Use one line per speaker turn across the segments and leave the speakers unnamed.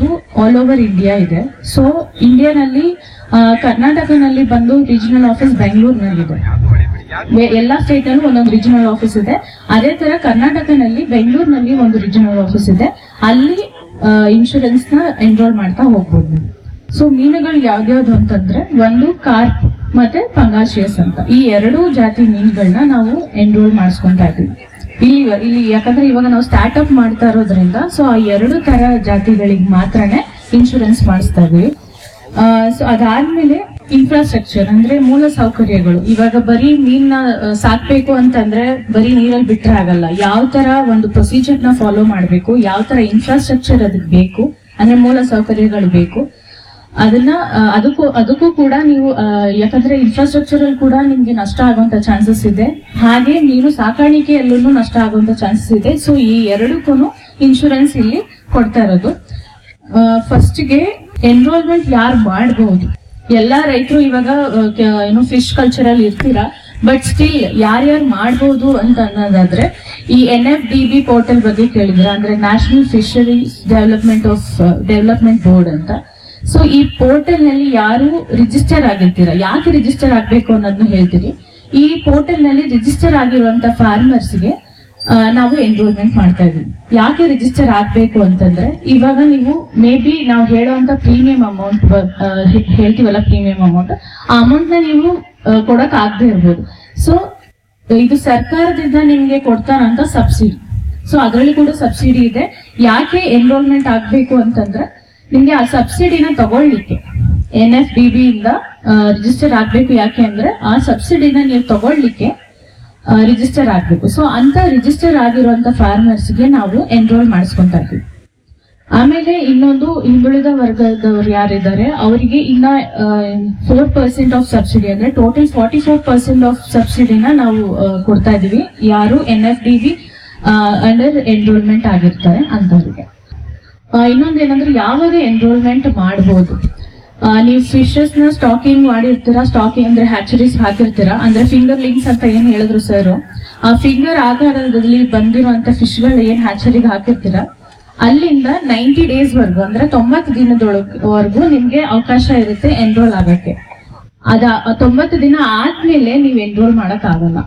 ಬಂದು all over India ಇದೆ so ಇಂಡಿಯಾನಲ್ಲಿ ಆ, ಕರ್ನಾಟಕನಲ್ಲಿ ಬಂದು ರೀಜನಲ್ ಆಫೀಸ್ ಬೆಂಗಳೂರಿನಲ್ಲಿದೆ ಬೆ- ಎಲ್ಲಾ ಸ್ಟೇಟ್ ನಲ್ಲೂ ಒಂದೊಂದು ರೀಜನಲ್ ಆಫೀಸ್ ಇದೆ ಅದೇ ತರ ಕರ್ನಾಟಕನಲ್ಲಿ ಬೆಂಗಳೂರಿನಲ್ಲಿ ಒಂದು ರೀಜನಲ್ ಆಫೀಸ್ ಇದೆ ಅಲ್ಲಿ ಇನ್ಶೂರೆನ್ಸ್ ನ ಎನ್ರೋಲ್ ಮಾಡ್ತಾ ಹೋಗ್ಬೋದು ನೀವು ಸೊ ಮೀನುಗಳು ಯಾವ್ದ್ಯಾವ್ದು ಅಂತಂದ್ರೆ ಒಂದು ಕಾರ್ಪ್ ಮತ್ತೆ ಪಂಗಾಶಿಯಸ್ ಅಂತ ಈ ಎರಡೂ ಜಾತಿ ಮೀನುಗಳನ್ನ ನಾವು ಎನ್ರೋಲ್ ಮಾಡಿಸ್ಕೊಂತಾ ಇದೀವಿ ಇಲ್ಲಿ ಇಲ್ಲಿ ಯಾಕಂದ್ರೆ ಇವಾಗ ನಾವು ಸ್ಟಾರ್ಟ್ ಅಪ್ ಮಾಡ್ತಾ ಇರೋದ್ರಿಂದ ಸೊ ಆ ಎರಡು ತರ ಜಾತಿಗಳಿಗೆ ಮಾತ್ರನೇ ಇನ್ಶೂರೆನ್ಸ್ ಮಾಡಿಸ್ತಾ ಇದೀವಿ ಸೊ ಅದಾದ್ಮೇಲೆ ಇನ್ಫ್ರಾಸ್ಟ್ರಕ್ಚರ್ ಅಂದ್ರೆ ಮೂಲ ಸೌಕರ್ಯಗಳು ಇವಾಗ ಬರೀ ಮೀನ್ನ ಆ, ಸಾಕ್ಬೇಕು ಅಂತಂದ್ರೆ ಬರೀ ನೀರಲ್ಲಿ ಬಿಟ್ರೆ ಆಗಲ್ಲ ಯಾವ ತರ ಒಂದು ಪ್ರೊಸೀಜರ್ ನ ಫಾಲೋ ಮಾಡಬೇಕು ಯಾವ ತರ ಇನ್ಫ್ರಾಸ್ಟ್ರಕ್ಚರ್ ಅದಕ್ಕೆ ಬೇಕು ಅಂದ್ರೆ ಮೂಲ ಸೌಕರ್ಯಗಳು ಬೇಕು ಅದನ್ನ ಆ, ಅದಕ್ಕೂ ಅದಕ್ಕೂ ಕೂಡ ನೀವು ಆ, ಯಾಕಂದ್ರೆ ಇನ್ಫ್ರಾಸ್ಟ್ರಕ್ಚರ್ ಅಲ್ಲಿ ಕೂಡ ನಿಮ್ಗೆ ನಷ್ಟ ಆಗುವಂತ ಚಾನ್ಸಸ್ ಇದೆ ಹಾಗೆ ನೀನು ಸಾಕಾಣಿಕೆಯಲ್ಲೂ ನಷ್ಟ ಆಗುವಂತ ಚಾನ್ಸಸ್ ಇದೆ ಸೊ ಈ ಎರಡಕ್ಕೂ ಇನ್ಶೂರೆನ್ಸ್ ಇಲ್ಲಿ ಕೊಡ್ತಾ ಇರೋದು ಫಸ್ಟ್ಗೆ ಎನ್ರೋಲ್ಮೆಂಟ್ ಯಾರು ಮಾಡಬಹುದು ಎಲ್ಲಾ ರೈತರು ಇವಾಗ ಆ, ಕ- ಏನು ಫಿಶ್ ಕಲ್ಚರ್ ಅಲ್ಲಿ ಇರ್ತೀರಾ ಬಟ್ ಸ್ಟಿಲ್ ಯಾರ್ಯಾರು ಮಾಡಬಹುದು ಅಂತ ಅನ್ನೋದಾದ್ರೆ ಈ N F D B portal ಬಗ್ಗೆ ಕೇಳಿದ್ರ ಅಂದ್ರೆ national fisheries development of development board ಅಂತ ಸೊ ಈ ಪೋರ್ಟಲ್ ನಲ್ಲಿ ಯಾರು ರಿಜಿಸ್ಟರ್ ಆಗಿರ್ತೀರಾ ಯಾಕೆ ರಿಜಿಸ್ಟರ್ ಆಗ್ಬೇಕು ಅನ್ನೋದನ್ನ ಹೇಳ್ತೀರಿ ಈ ಪೋರ್ಟಲ್ ನಲ್ಲಿ ರಿಜಿಸ್ಟರ್ ಆಗಿರುವಂತ ಫಾರ್ಮರ್ಸ್ಗೆ ನಾವು ಎನ್ರೋಲ್ಮೆಂಟ್ ಮಾಡ್ತಾ ಇದೀವಿ ಯಾಕೆ ರಿಜಿಸ್ಟರ್ ಆಗ್ಬೇಕು ಅಂತಂದ್ರೆ ಇವಾಗ ನೀವು ಮೇ ಬಿ ನಾವು ಹೇಳುವಂತ ಪ್ರೀಮಿಯಂ ಅಮೌಂಟ್ ಹೇಳ್ತೀವಲ್ಲ ಪ್ರೀಮಿಯಂ ಅಮೌಂಟ್ ಆ ಅಮೌಂಟ್ ನ ನೀವು ಆ, ಕೊಡಕ್ ಆಗದೆ ಇರ್ಬೋದು ಸೊ ಇದು ಸರ್ಕಾರದಿಂದ ನಿಮ್ಗೆ ಕೊಡ್ತಾರಂತ ಸಬ್ಸಿಡಿ ಸೊ ಅದರಲ್ಲಿ ಕೂಡ ಸಬ್ಸಿಡಿ ಇದೆ ಯಾಕೆ ಎನ್ರೋಲ್ಮೆಂಟ್ ಆಗ್ಬೇಕು ಅಂತಂದ್ರೆ ನಿಮ್ಗೆ ಆ ಸಬ್ಸಿಡಿನ ತಗೊಳ್ಳಿಕ್ಕೆ ಎನ್ ಎಫ್ ಡಿ ಬಿ ಇಂದ ರಿಜಿಸ್ಟರ್ ಆಗ್ಬೇಕು ಯಾಕೆ ಅಂದ್ರೆ ಆ ಸಬ್ಸಿಡಿನ ನೀವು ತಗೊಳ್ಳಿಕ್ಕೆ ರಿಜಿಸ್ಟರ್ ಆಗ್ಬೇಕು ಸೊ ಅಂತ ರಿಜಿಸ್ಟರ್ ಆಗಿರುವಂತ ಫಾರ್ಮರ್ಸ್ಗೆ ನಾವು ಎನ್ರೋಲ್ ಮಾಡಿಸ್ಕೊಂತಾ ಇದ್ವಿ ಆಮೇಲೆ ಇನ್ನೊಂದು ಹಿಂದುಳಿದ ವರ್ಗದವರು ಯಾರಿದ್ದಾರೆ ಅವರಿಗೆ ಇನ್ನ ಫೋರ್ ಪರ್ಸೆಂಟ್ ಆಫ್ ಸಬ್ಸಿಡಿ ಅಂದ್ರೆ total forty four percent of ಸಬ್ಸಿಡಿನ ನಾವು ಆ, ಕೊಡ್ತಾ ಇದೀವಿ ಯಾರು N F D B under enrolment ಆಗಿರ್ತಾರೆ ಅಂತವರಿಗೆ ಇನ್ನೊಂದು ಏನಂದ್ರೆ ಯಾವಾಗ ಎನ್ರೋಲ್ಮೆಂಟ್ ಮಾಡಬಹುದು ನೀವು ಫಿಶಸ್ ನ ಸ್ಟಾಕಿಂಗ್ ಮಾಡಿರ್ತೀರಾ ಸ್ಟಾಕಿಂಗ್ ಅಂದ್ರೆ ಹ್ಯಾಚರೀಸ್ ಹಾಕಿರ್ತೀರಾ ಅಂದ್ರೆ ಫಿಂಗರ್ ಲಿಂಕ್ಸ್ ಅಂತ ಏನ್ ಹೇಳಿದ್ರು ಸರ್ ಆ ಫಿಂಗರ್ ಆಕಾರದಲ್ಲಿ ಬಂದಿರುವಂತ ಫಿಶ್ ಗಳು ಏನ್ ಹ್ಯಾಚರಿಗೆ ಹಾಕಿರ್ತೀರಾ ಅಲ್ಲಿಂದ ನೈಂಟಿ ಡೇಸ್ ವರ್ಗು ಅಂದ್ರೆ ತೊಂಬತ್ತು ದಿನದೊಳವರೆಗೂ ನಿಮ್ಗೆ ಅವಕಾಶ ಇರುತ್ತೆ ಎನ್ರೋಲ್ ಆಗಕ್ಕೆ ಅದ ಆ ತೊಂಬತ್ತು ದಿನ ಆದ್ಮೇಲೆ ನೀವು ಎನ್ರೋಲ್ ಮಾಡಕ್ ಆಗಲ್ಲ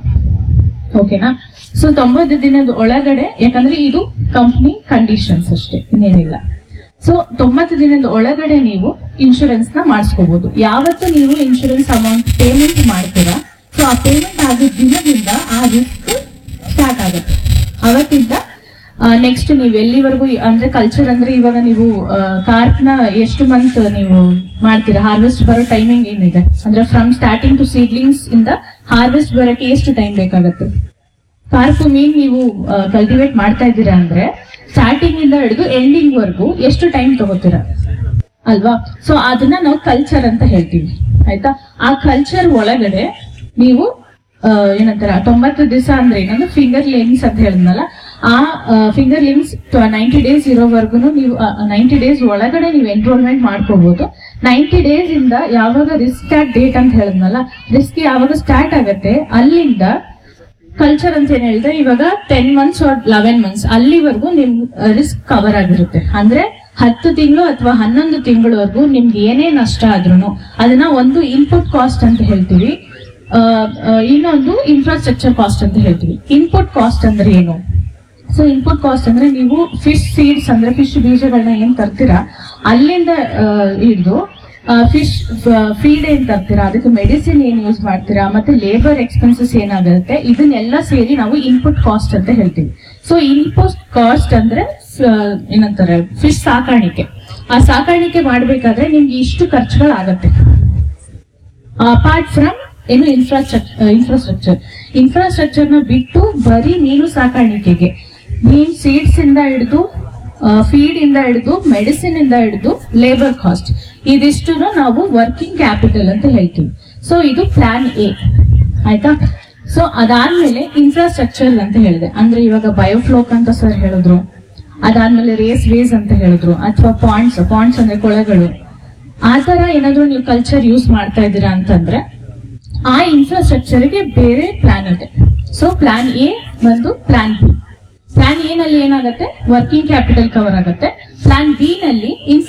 ಓಕೆನಾ ಸೊ ತೊಂಬತ್ತು ದಿನದ ಒಳಗಡೆ ಯಾಕಂದ್ರೆ ಇದು ಕಂಪ್ನಿ ಕಂಡೀಷನ್ಸ್ ಅಷ್ಟೇ ಇನ್ನೇನಿಲ್ಲ ಸೊ ತೊಂಬತ್ತು ದಿನದ ಒಳಗಡೆ ನೀವು ಇನ್ಶೂರೆನ್ಸ್ ನ ಮಾಡಿಸ್ಕೋಬಹುದು ಯಾವತ್ತು ನೀವು ಇನ್ಶೂರೆನ್ಸ್ ಅಮೌಂಟ್ ಪೇಮೆಂಟ್ ಮಾಡ್ತೀರಾ ಸೊ ಆ ಪೇಮೆಂಟ್ ಆಗಿದ ದಿನದಿಂದ ಆ ರಿಸ್ಕ್ ಸ್ಟಾರ್ಟ್ ಆಗುತ್ತೆ ಅವತ್ತಿಂದ ನೆಕ್ಸ್ಟ್ ನೀವು ಎಲ್ಲಿವರೆಗೂ ಅಂದ್ರೆ ಕಲ್ಚರ್ ಅಂದ್ರೆ ಇವಾಗ ನೀವು ಕಾರ್ಪ್ ನ ಎಷ್ಟು ಮಂತ್ ನೀವು ಮಾಡ್ತೀರಾ ಹಾರ್ವೆಸ್ಟ್ ಬರೋ ಟೈಮಿಂಗ್ ಏನಿದೆ ಅಂದ್ರೆ ಫ್ರಮ್ ಸ್ಟಾರ್ಟಿಂಗ್ ಟು ಸೀಡ್ಲಿಂಗ್ಸ್ ಇಂದ ಹಾರ್ವೆಸ್ಟ್ ಬರೋಕೆ ಎಷ್ಟು ಟೈಮ್ ಬೇಕಾಗುತ್ತೆ ಕಾರ್ಪು ಮೀನ್ ನೀವು ಕಲ್ಟಿವೇಟ್ ಮಾಡ್ತಾ ಇದ್ದೀರಾ ಅಂದ್ರೆ ಸ್ಟಾರ್ಟಿಂಗ್ ಇಂದ ಹಿಡಿದು ಎಂಡಿಂಗ್ ವರ್ಗು ಎಷ್ಟು ಟೈಮ್ ತಗೋತೀರಾ ಅಲ್ವಾ ಸೊ ಅದನ್ನ ನಾವು ಕಲ್ಚರ್ ಅಂತ ಹೇಳ್ತೀವಿ ಆಯ್ತಾ ಆ ಕಲ್ಚರ್ ಒಳಗಡೆ ನೀವು ಆ, ಏನಂತಾರ ತೊಂಬತ್ತು ದಿವಸ ಅಂದ್ರೆ ಏನಂದ್ರೆ ಫಿಂಗರ್ ಲಿಂಕ್ಸ್ ಅಂತ ಹೇಳಿದ್ನಲ್ಲ ಆ ಫಿಂಗರ್ ಲಿಂಕ್ಸ್ ನೈಂಟಿ ಡೇಸ್ ಇರೋವರೆಗೂ ನೀವು ನೈಂಟಿ ಡೇಸ್ ಒಳಗಡೆ ನೀವು ಎನ್ರೋಲ್ಮೆಂಟ್ ಮಾಡ್ಕೋಬಹುದು ನೈಂಟಿ ಡೇಸ್ ಇಂದ ಯಾವಾಗ ರಿಸ್ಕ್ ಸ್ಟಾರ್ಟ್ ಡೇಟ್ ಅಂತ ಹೇಳಿದ್ನಲ್ಲ ರಿಸ್ಕ್ ಯಾವಾಗ ಸ್ಟಾರ್ಟ್ ಆಗತ್ತೆ ಅಲ್ಲಿಂದ ಕಲ್ಚರ್ ಅಂತ ಏನ್ ಹೇಳಿದ್ರೆ ಇವಾಗ ten months or eleven months ಅಲ್ಲಿವರೆಗೂ ನಿಮ್ ರಿಸ್ಕ್ ಕವರ್ ಆಗಿರುತ್ತೆ ಅಂದ್ರೆ ಹತ್ತು ತಿಂಗಳು ಅಥವಾ ಹನ್ನೊಂದು ತಿಂಗಳವರೆಗೂ ನಿಮ್ಗೆ ಏನೇ ನಷ್ಟ ಆದ್ರೂ ಅದನ್ನ ಒಂದು ಇನ್ಪುಟ್ ಕಾಸ್ಟ್ ಅಂತ ಹೇಳ್ತೀವಿ ಆ, ಆ, ಇನ್ನೊಂದು ಇನ್ಫ್ರಾಸ್ಟ್ರಕ್ಚರ್ ಕಾಸ್ಟ್ ಅಂತ ಹೇಳ್ತೀವಿ ಇನ್ಪುಟ್ ಕಾಸ್ಟ್ ಅಂದ್ರೆ ಏನು ಸೊ ಇನ್ಪುಟ್ ಕಾಸ್ಟ್ ಅಂದ್ರೆ ನೀವು ಫಿಶ್ ಸೀಡ್ಸ್ ಅಂದ್ರೆ ಫಿಶ್ ಬೀಜಗಳನ್ನ ಏನ್ ತರ್ತೀರಾ ಅಲ್ಲಿಂದ ಹಿಡಿದು ಫಿಶ್ ಫೀಡ್ ಏನ್ ತರ್ತೀರಾ ಅದಕ್ಕೆ ಮೆಡಿಸಿನ್ ಏನ್ ಯೂಸ್ ಮಾಡ್ತೀರಾ ಮತ್ತೆ ಲೇಬರ್ ಎಕ್ಸ್ಪೆನ್ಸಸ್ ಏನಾಗುತ್ತೆ ಇದನ್ನೆಲ್ಲ ಸೇರಿ ನಾವು ಇನ್ಪುಟ್ ಕಾಸ್ಟ್ ಅಂತ ಹೇಳ್ತೀವಿ ಸೊ ಇನ್ಪುಟ್ ಕಾಸ್ಟ್ ಅಂದ್ರೆ ಆ, ಏನಂತಾರೆ ಫಿಶ್ ಸಾಕಾಣಿಕೆ ಆ ಸಾಕಾಣಿಕೆ ಮಾಡ್ಬೇಕಾದ್ರೆ ನಿಮ್ಗೆ ಇಷ್ಟು ಖರ್ಚುಗಳಾಗತ್ತೆ ಅಪಾರ್ಟ್ ಫ್ರಮ್ ಏನು ಇನ್ಫ್ರಾಸ್ಟ್ರಕ್ಚರ್ ಇನ್ಫ್ರಾಸ್ಟ್ರಕ್ಚರ್ ಇನ್ಫ್ರಾಸ್ಟ್ರಕ್ಚರ್ ನ ಬಿಟ್ಟು ಬರೀ ಮೀನು ಸಾಕಾಣಿಕೆಗೆ ಮೀನ್ ಸೀಡ್ಸ್ ಇಂದ ಹಿಡಿದು ಫೀಡ್ ಇಂದ ಹಿಡಿದು ಮೆಡಿಸಿನ್ ಇಂದ ಹಿಡಿದು ಲೇಬರ್ ಕಾಸ್ಟ್ ಇದಿಷ್ಟು ನಾವು ವರ್ಕಿಂಗ್ ಕ್ಯಾಪಿಟಲ್ ಅಂತ ಹೇಳ್ತೀವಿ ಸೊ ಇದು ಪ್ಲಾನ್ ಎ ಆಯ್ತಾ ಸೊ ಅದಾದ್ಮೇಲೆ ಇನ್ಫ್ರಾಸ್ಟ್ರಕ್ಚರ್ ಅಂತ ಹೇಳಿದೆ ಅಂದ್ರೆ ಇವಾಗ ಬಯೋಫ್ಲೋಕ್ ಅಂತ ಸರ್ ಹೇಳಿದ್ರು ಅದಾದ್ಮೇಲೆ ರೇಸ್ ವೇಸ್ ಅಂತ ಹೇಳಿದ್ರು ಅಥವಾ ಪಾಯಿಂಟ್ಸ್ ಪಾಯಿಂಟ್ಸ್ ಅಂದ್ರೆ ಕೊಳಗಳು ಆ ತರ ಏನಾದ್ರು ನೀವು ಕಲ್ಚರ್ ಯೂಸ್ ಮಾಡ್ತಾ ಇದ್ದೀರಾ ಅಂತಂದ್ರೆ ಆ ಇನ್ಫ್ರಾಸ್ಟ್ರಕ್ಚರ್ ಗೆ ಬೇರೆ ಪ್ಲಾನ್ ಇದೆ ಸೊ ಪ್ಲಾನ್ ಎ ಬಂದು ಪ್ಲಾನ್ ಬಿ ಪ್ಲಾನ್ ಎ ನಲ್ಲಿ ಏನಾಗುತ್ತೆ ವರ್ಕಿಂಗ್ ಕ್ಯಾಪಿಟಲ್ ಕವರ್ ಆಗುತ್ತೆ ಪ್ಲಾನ್ ಬಿ ನಲ್ಲಿ